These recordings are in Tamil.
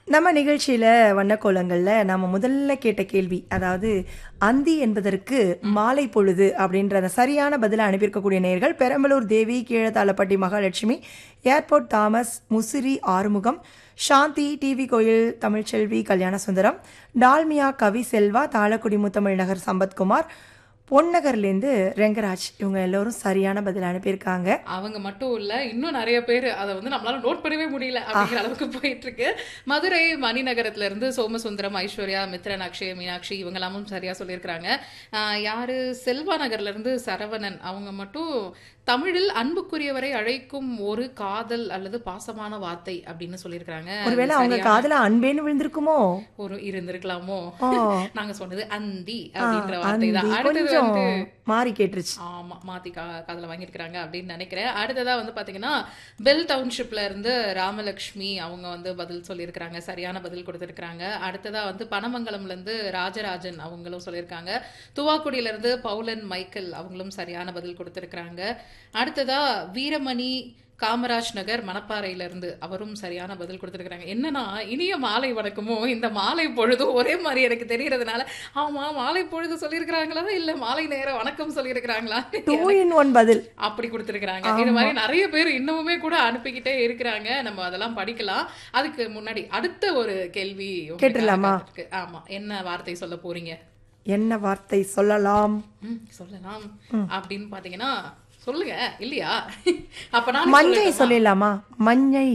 நம்ம நிகழ்ச்சியில வண்ணக்கோலங்கள்ல நாம முதல்ல கேட்ட கேள்வி அதாவது அந்தி என்பதற்கு மாலை பொழுது அப்படின்ற அந்த சரியான பதிலை அனுப்பியிருக்கக்கூடிய நேயர்கள் Perambalur Devi Keezhathalapatti Mahalakshmi airport Thomas Musiri Arumugam Shanthi TV கோயில் தமிழ்ச்செல்வி கல்யாண சுந்தரம் டால்மியா கவி செல்வா தாளக்குடி முத்தமிழ் நகர் சம்பத்குமார் பொன்னகர்லேருந்து ரெங்கராஜ் இவங்க எல்லோரும் சரியான பதில் அனுப்பியிருக்காங்க அவங்க மட்டும் இல்ல இன்னும் நிறைய பேர் அதை வந்து நம்மளால நோட் பண்ணவே முடியல அப்படிங்கிற அளவுக்கு போயிட்டு இருக்கு மதுரை மணிநகரத்துல இருந்து சோமசுந்தரம் ஐஸ்வர்யா மித்ரன் அக்ஷய மீனாட்சி இவங்க எல்லாமும் சரியா சொல்லியிருக்கிறாங்க ஆஹ் யாரு செல்வா நகர்ல இருந்து சரவணன் அவங்க மட்டும் தமிழில் அன்புக்குரியவரை அழைக்கும் ஒரு காதல் அல்லது பாசமான வார்த்தை அப்படின்னு சொல்லியிருக்கிறாங்க ஒருவேளை அவங்க சரியான- காதுல அன்பேன்னு விழுந்திருக்குமோ ஒரு இருந்திருக்கலாமோ ஓ. நாங்க சொன்னது அந்தி ஆ, அப்படின்ற வார்த்தை தான் அந்தி அடுத்தது கொஞ்சம் வந்து மாறி கேட்டுருச்சு ஆமா மாத்தி கா காதுல வாங்கியிருக்கிறாங்க அப்படின்னு நினைக்கிறேன் அடுத்ததா வந்து பாத்தீங்கன்னா பெல் டவுன்ஷிப்ல இருந்து ராமலட்சுமி அவங்க வந்து பதில் சொல்லியிருக்கிறாங்க சரியான பதில் கொடுத்திருக்கிறாங்க அடுத்ததா வந்து பனமங்கலம்ல இருந்து ராஜராஜன் அவங்களும் சொல்லியிருக்காங்க துவாக்குடியில இருந்து பவுலன் மைக்கேல் அவங்களும் சரியான பதில் கொடுத்திருக்கிறாங்க அடுத்ததா வீரமணி காமராஜ் நகர் மணப்பாறையில இருந்து அவரும் சரியான பதில் கொடுத்திருக்கிறாங்க என்னன்னா இனிய மாலை வணக்கமும் இந்த மாலை பொழுதும் ஒரே மாதிரி எனக்கு தெரியறதுனால ஆமா மாலை பொழுது சொல்லியிருக்கிறாங்களா இல்ல மாலை நேரம் வணக்கம் சொல்லியிருக்கிறாங்களா டூ இன் ஒன் பதில் அப்படி கொடுத்திருக்கிறாங்க இது மாதிரி நிறைய பேர் இன்னமுமே கூட அனுப்பிக்கிட்டே இருக்கிறாங்க நம்ம அதெல்லாம் படிக்கலாம் அதுக்கு முன்னாடி அடுத்த ஒரு கேள்வி உங்களுக்காக கேட்டுடலாமா? இருக்கு. ஆமா என்ன வார்த்தை சொல்ல போறீங்க என்ன வார்த்தை சொல்லலாம் ம், சொல்லலாம் அப்படின்னு பாத்தீங்கன்னா சொல்லுங்க இல்லையா அப்ப நான் மஞ்சை சொல்லிடலாமா மஞ்சை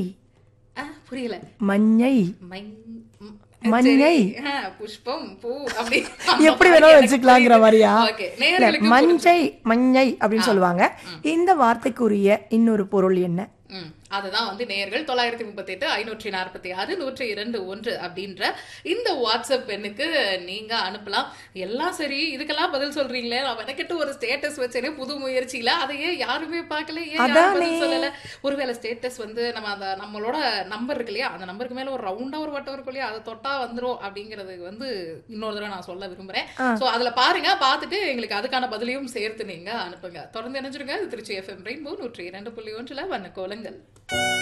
புரியல மஞ்சை மை- ம், மஞ்சை. சரி. ஆ, புஷ்பம் பூ அப்படி எப்படி வேணாலும் வச்சுக்கலாங்கிற மாதிரியா ஓகே இல்ல, நேயர்களுக்கு மஞ்சை மஞ்சை அப்படின்னு சொல்லுவாங்க இந்த வார்த்தைக்குரிய இன்னொரு பொருள் என்ன ம், அதுதான் வந்து நேயர்கள் தொள்ளாயிரத்தி முப்பத்தி எட்டு ஐநூற்றி நாற்பத்தி ஆறு நூற்றி இரண்டு ஒன்று அப்படின்ற இந்த வாட்ஸ்அப் எண்ணுக்கு நீங்க அனுப்பலாம் எல்லாம் சரி இதுக்கெல்லாம் பதில் சொல்றீங்களே நான் மெனக்கெட்டு ஒரு ஸ்டேட்டஸ் வச்சேனே புது முயற்சியில அதையே யாருமே பார்க்கல ஏன் யாரும் அதானே. பதில் சொல்லல ஒருவேளை ஸ்டேட்டஸ் வந்து நம்ம அந்த நம்மளோட நம்பர் இருக்கு இல்லையா அந்த நம்பருக்கு மேல ஒரு ரவுண்டா ஒரு வட்டம் இருக்கும் இல்லையா அதை தொட்டா வந்துரும் அப்படிங்கறது வந்து இன்னொரு தடவை நான் சொல்ல விரும்புறேன் சோ அதுல பாருங்க பார்த்துட்டு எங்களுக்கு அதுக்கான பதிலையும் சேர்த்து நீங்க அனுப்புங்க தொடர்ந்து நினைச்சிருங்க இது திருச்சி எஃப்எம் ரெயின்போ நூற்றி இரண்டு புள்ளி ஒன்றுல வண்ண கோலங்கள்